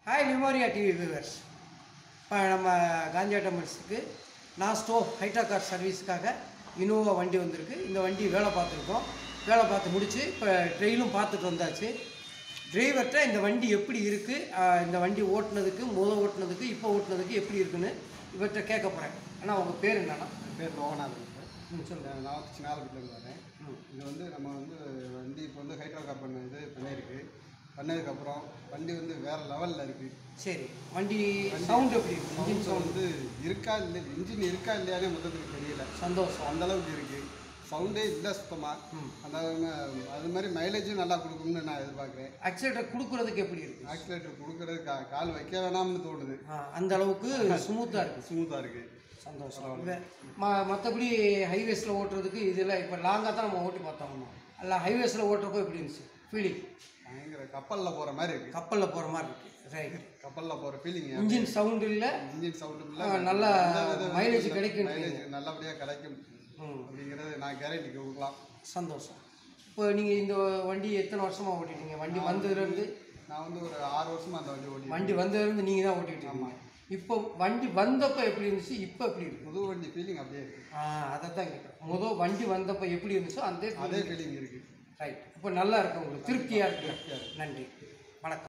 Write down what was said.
Hi லிமோரியா TV viewers இப்போ நம்ம காந்தியா டெம்பிள்ஸுக்கு நாஸ்டோ ஹைட்டா கார் சர்வீஸுக்காக இனோவா வண்டி வந்திருக்கு இந்த வண்டி வேலை பார்த்துருக்கோம் வேலை பார்த்து முடிச்சு இப்போ ட்ரெயிலும் பார்த்துட்டு வந்தாச்சு டிரைவர்கிட்ட இந்த வண்டி எப்படி இருக்குது இந்த வண்டி ஓட்டுனதுக்கு முத ஓட்டுனதுக்கு இப்போ ஓட்டுனதுக்கு எப்படி இருக்குன்னு இவர்கிட்ட கேட்க போகிறேன் ஆனால் உங்கள் பேர் என்னன்னா என் பேர் லோகநாதன் சார் ம் சொல்லுங்கள் நான் வந்து சின்னாலப்பட்டிலேருந்து வரேன் இது வந்து நம்ம வந்து வண்டி இப்போ வந்து ஹைட்ரோ கார்பன் இது பண்ணியிருக்கு பண்ணதுக்கப்புறம் வண்டி வந்து வேறு லெவலில் இருக்குது சரி வண்டி சவுண்ட் எப்படி இருக்கு இன்ஜின் இன்ஜின் வந்து இருக்கா இல்லை இன்ஜின் இருக்கா இல்லையானே மொத்தத்துக்கு தெரியல சந்தோஷம் அந்த அளவுக்கு இருக்குது சவுண்டே இல்லை சுத்தமாக ம். அந்த அது மாதிரி மைலேஜும் நல்லா கொடுக்கும்னு நான் எதிர்பார்க்குறேன் ஆக்சிலேட்டர் கொடுக்குறதுக்கு எப்படி இருக்குது ஆக்சிலேட்டர் கொடுக்கறது கா கால் வைக்க வேணாம்னு தோணுது ஆ, அந்த அளவுக்கு ஸ்மூத்தாக இருக்குது ஸ்மூத்தாக இருக்குது சந்தோஷம் வே- ம மற்றபடி ஹைவேஸில் ஓட்டுறதுக்கு இதெல்லாம் இப்போ லாங்காக தான் நம்ம ஓட்டி பார்த்தோம்னா அல்ல ஹைவேஸில் ஓட்டுறப்போ எப்படி இருந்துச்சு ஃபீலிங் பயங்கர கப்பலில் போகிற மாதிரி இருக்குது கப்பலில் போகிற மாதிரி இருக்குது ரைட் கப்பலில் போகிற ஃபீலிங் இன்ஜின் சவுண்ட் இல்லை இன்ஜின் சவுண்டும் ஆ, இல்லை நல்லா mileage கிடைக்கும் மைலேஜ் நல்லபடியாக கிடைக்கும் ம் அப்படிங்கிறது நான் கேரண்டி கொடுக்கலாம் சந்தோஷம் இப்போ நீங்கள் இந்த வண்டி எத்தனை வருஷமாக ஓட்டிட்டீங்க வண்டி வந்ததுலேருந்து நான் வந்து ஒரு ஆறு வருஷமா அந்த வண்டி ஓட்டி வண்டி வந்ததுலேருந்து நீங்கள் தான் ஓட்டிட்டு இருக்கீங்க இப்போ வண்டி வந்தப்போ எப்படி இருந்துச்சு இப்போ எப்படி இருக்கு புது வண்டி ஃபீலிங் அப்படியே இருக்கு ஆ அதை தான் கேட்குறேன் முதல் வண்டி வந்தப்போ எப்படி இருந்துச்சோ அந்த அதே ஃபீலிங் இருக்கு ரைட் இப்போ நல்லா இருக்கு உங்களுக்கு திருப்தியாக இருக்கு நன்றி